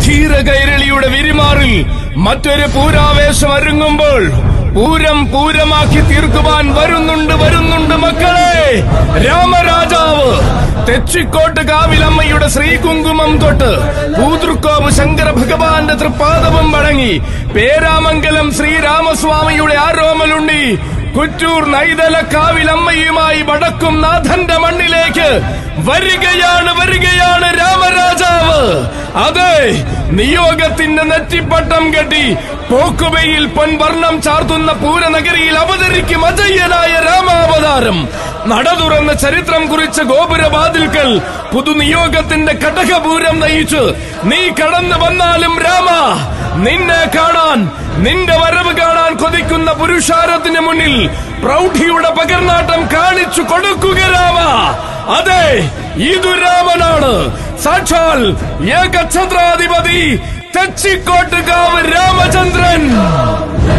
ക്ഷീരകൈരളിയുടെ വിരിമാറിൽ മറ്റൊരു പൂരാവേശം ഒരുങ്ങുമ്പോൾ പൂരം പൂരമാക്കി തീർക്കുവാൻ വരുന്നുണ്ട് വരുന്നുണ്ട് മക്കളെ രാമരാജാവ് തെച്ചിക്കോട്ട് കാവിലമ്മയുടെ ശ്രീകുങ്കുമം തൊട്ട് പൂതൃക്കോവ് ശങ്കര ഭഗവാന്റെ തൃപ്പാദവും വണങ്ങി പേരാമംഗലം ശ്രീരാമസ്വാമിയുടെ ആരോമലുണ്ടി കുറ്റൂർ നൈതല കാവിലമ്മയുമായി വടക്കും നാഥന്റെ മണ്ണിലേക്ക് വരികയാണ് വരികയാണ് രാമരാജാവ് അതെ നിയോഗത്തിന്റെ നെറ്റിപ്പട്ടം കെട്ടി പോക്കുവയിൽ പൊൻവർണ്ണം ചാർത്തുന്ന പൂരനഗരിയിൽ അവതരിക്കും അജയ്യനായ രാമാവതാരം നട തുറന്ന ചരിത്രം കുറിച്ച ഗോപുരവാതിൽക്കൽ പുതുനിയോഗത്തിന്റെ കടകപൂരം നയിച്ച് നീ കടന്നു വന്നാലും രാമ നിന്നെ കാണാൻ നിന്റെ വരവ് കാണാൻ കൊതിക്കുന്ന പുരുഷാരത്തിന് മുന്നിൽ പ്രൗഢിയുടെ പകർനാട്ടം കാണിച്ചു കൊടുക്കുക രാമ അതെ ഇതു രാമനാണ് സാക്ഷാൽ ഏകഛത്രാധിപതി തെച്ചിക്കോട്ടുകാവ് രാമചന്ദ്രൻ